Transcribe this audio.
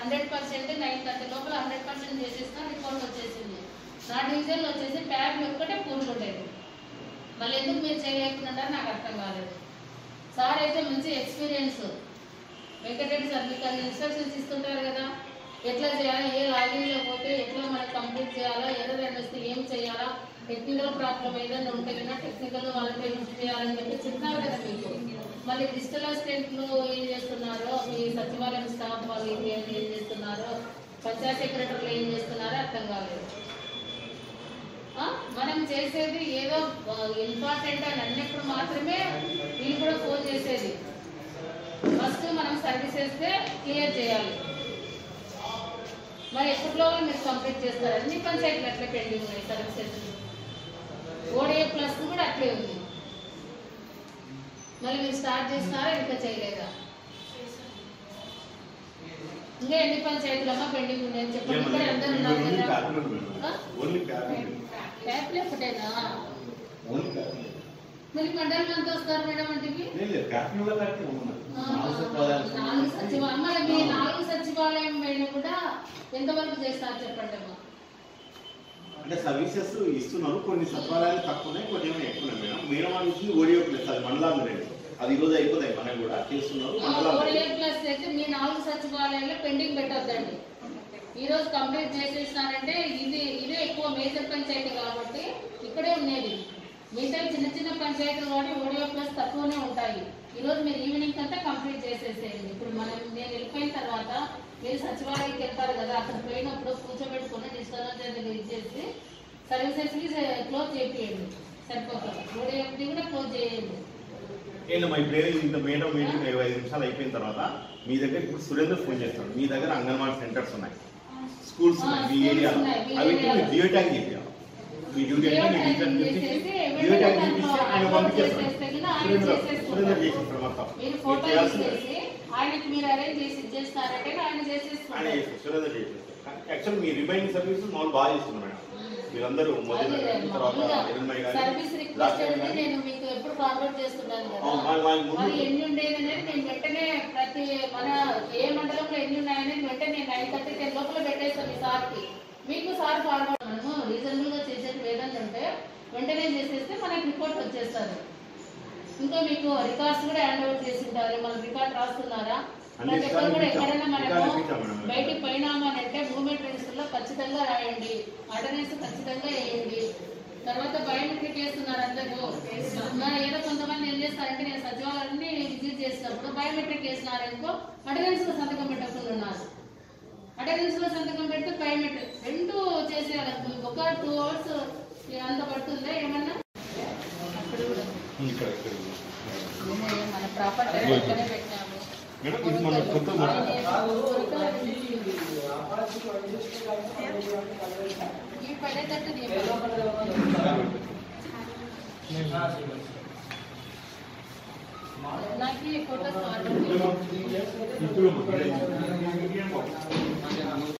Hundred percent nine thirty లోపల hundred percent చేసేసిన report వచ్చేసింది నా డివిజన్లో వచ్చేసి ట్యాబ్ ఒక్కటే పూర్లు ఉండేది మళ్ళీ ఎందుకు మీరు చేయలేకున్నారో నాకు అర్థం కాలేదు సార్ అయితే మంచి ఎక్స్పీరియన్స్ వెంకటరెడ్డి సార్ మీకు అన్ని ఇన్స్ట్రక్షన్స్ ఇస్తుంటారు కదా ఎట్లా చేయాలి ఏ లాగిన్లో పోతే ఎట్లా మనం కంప్లీట్ చేయాలా ఎర్రర్ అని వస్తే ఏం చేయాలా టెక్నికల్ ప్రాబ్లం ఏదైనా ఉంటే కన్నా టెక్నికల్ వాళ్ళకి యూజ్ చేయాలని చెప్పి చెప్తున్నారు కదా మీకు మళ్ళీ డిజిటల్ అసిస్టెంట్లు ఏం చేస్తున్నారో మీ సచివాలయం స్టాఫ్ వాళ్ళు ఏం ఏం చేస్తున్నారో పంచాయత్ సెక్రటరీలు ఏం చేస్తున్నారో అర్థం కాలేదు ఆ? మనం చేసేది ఏదో ఇంపార్టెంట్ అని అన్నప్పుడు మాత్రమే వీళ్ళు కూడా ఫోన్ చేసేది ఫస్ట్ మనం సర్వీస్ చేస్తే క్లియర్ చేయాలి మరి ఎప్పటిలో మీరు కంప్లీట్ చేస్తారు అన్ని పంచాయతీలు అట్లే పెండింగ్ ఉన్నాయి సర్వీసెస్ ఓడిఏ ప్లస్ కూడా అట్లే ఉంది మళ్ళీ మీరు స్టార్ట్ చేస్తున్నారా ఇంకా చేయలేదా ఇంకా ఎన్ని పంచాయతీలు అమ్మా పెండింగ్ ఉన్నాయని చెప్పండి ఇక్కడ అందరూ ఉన్నారు ఓన్లీ కదా క్యాబినెట్ మేడం ఆ? ఓన్లీ క్యాబినెట్ ట్యాబ్లెట్ ఒకటేనా ఓన్లీ క్యాబినెట్ మరి మండలం ఎంత వస్తారు మేడం అంటే లేదు లేదు క్యాబినెట్ కట్టి ఉన్నది నాలుగు సచివాలయాలు నాలుగు సచివాలయం మరి మీ నాలుగు సచివాలయం పైన కూడా ఎంతవరకు చేస్తారు చెప్పండి అమ్మా అంటే సర్వీసెస్ ఇస్తున్నారు కొన్ని సచివాలయాలు తక్కువనే కొన్ని ఏమో ఎక్కువనే మేడం మేడం వాళ్ళు ఇచ్చింది ఓడియో ప్లస్ అది మండలాలు లేదు అది ఈ రోజు అయిపోతాయి మనకి కూడా చేస్తున్నారు మండలాలు ఓడిఏ ప్లస్ అయితే మీ నాలుగు సచివాలయాల్లో పెండింగ్ పెట్టొద్దండి ఈ రోజు కంప్లీట్ చేసేసినారంటే ఇది ఇదే ఎక్కువ మేజర్ పంచాయతీ కాబట్టి ఇక్కడే ఉండేది మిగతా చిన్న చిన్న పంచాయతీలు కాబట్టి ఓడియో ప్లస్ తక్కువనే ఉంటాయి ఈ రోజు మీరు ఈవినింగ్ అంతా కంప్లీట్ చేసేసేయండి ఇప్పుడు మనం నేను వెళ్ళిపోయిన తర్వాత మీరు సచివాలయానికి వెళ్తారు కదా అక్కడ పోయినప్పుడు కూర్చోబెట్టుకుని డిస్టర్బెన్స్ ఇచ్చేసి సర్వీసెస్ కి క్లోజ్ చేపియండి సరిపోతుంది ఓడియో కూడా క్లోజ్ చేయండి ఏంటమ్మా ఇప్పుడు ఏదో ఇంత మేడం మీటింగ్ ఇరవై ఐదు నిమిషాలు అయిపోయిన తర్వాత మీ దగ్గర ఇప్పుడు సురేందర్ ఫోన్ చేస్తాడు మీ దగ్గర అంగన్వాడీ సెంటర్స్ ఉన్నాయి స్కూల్స్ ఉన్నాయి మీ ఆ, ఏరియా schools ఉన్నాయి, మీ అవి ఏరియాలో. మీరు జియో ట్యాగ్ చేయాలి మీ డ్యూటీ అంటే మీ టీచర్ చూపించి జియో ట్యాగ్ చూపిస్తే ఆయన పంపించేస్తాడు సురేందర్ సురేందర్ చేసేస్తాడు మొత్తం మీరు మీరు ఫోటో చేయాల్సిందే తీసేసి ఆయనకి మీరు అరేంజ్ చేసి ఇచ్చేస్తారంటే ఆయన ఆయన చేసేసుకుంటారు చేస్తారు సురేందర్ చేసేస్తారు యాక్చువల్ మీ రిమైనింగ్ సర్వీస్ మామూలు బాగా చేస్తున్నారు మేడం మీరందరూ మొదలు అదే తర్వాత మామూలుగా ఎరుమయ్య గారు సర్వీస్ రిక్వెస్ట్ అనేది నేను మీకు ఎప్పుడు ఫార్వర్డ్ చేస్తున్నాను కదా అవును, వాళ్ళ- వాళ్ళ ముందు- మరి ఎన్ని ఉండేది అనేది నేను వెంటనే ప్రతి మన ఏ మండలంలో ఎన్ని ఉన్నాయనేది వెంటనే నైన్ థర్టీ టెన్ లోపల పెట్టేస్తాను ఈ సార్కి మీకు సార్ ఫార్వర్డ్ మనము రీజనబుల్ గా చేసేది ఏదన్నా ఉంటే వెంటనే చేసేస్తే మనకి రిపోర్ట్ వచ్చేస్తుంది ఇంకా మీకు రికార్డ్స్ కూడా హ్యాండ్ ఓవర్ చేసి ఉంటారు మన రికార్డ్ రాస్తున్నారా అన్ని ప్రతి ఒక్కరు కూడా రికార్డులు ఎక్కడైనా రికార్డులు మనము ఇప్పించాం మేడం. బయటికి పోయినాము అని అంటే మూమెంట్ రిజిస్టర్ లో ఖచ్చితంగా రాయండి అటెండెన్స్ ఖచ్చితంగా వేయండి తర్వాత బయోమెట్రిక్ వేస్తున్నారు అందరూ మరి ఏదో కొంతమంది ఏం చేస్తారంటే నేను సచివాలయాన్ని విజిట్ చేసినప్పుడు బయోమెట్రిక్ వేసినారనుకో అటెండెన్స్ లో సంతకం పెట్టకుండా ఉన్నారు అటెండెన్స్ లో సంతకం పెడితే బయోమెట్రిక్ రెండు చేసేయాలి ఒక టూ అవర్స్ అంత పడుతుందా ఏమన్నా అక్కడ కూడా ఇక్కడ ఇక్కడ నేనే మన ప్రాపర్టీ ఎక్కడే పెట్టాము మేడం ఇది మన కొత్త మోడల్ ఈ పడేటట్టు నాకు ఈ ఫోటోస్ ఇప్పుడు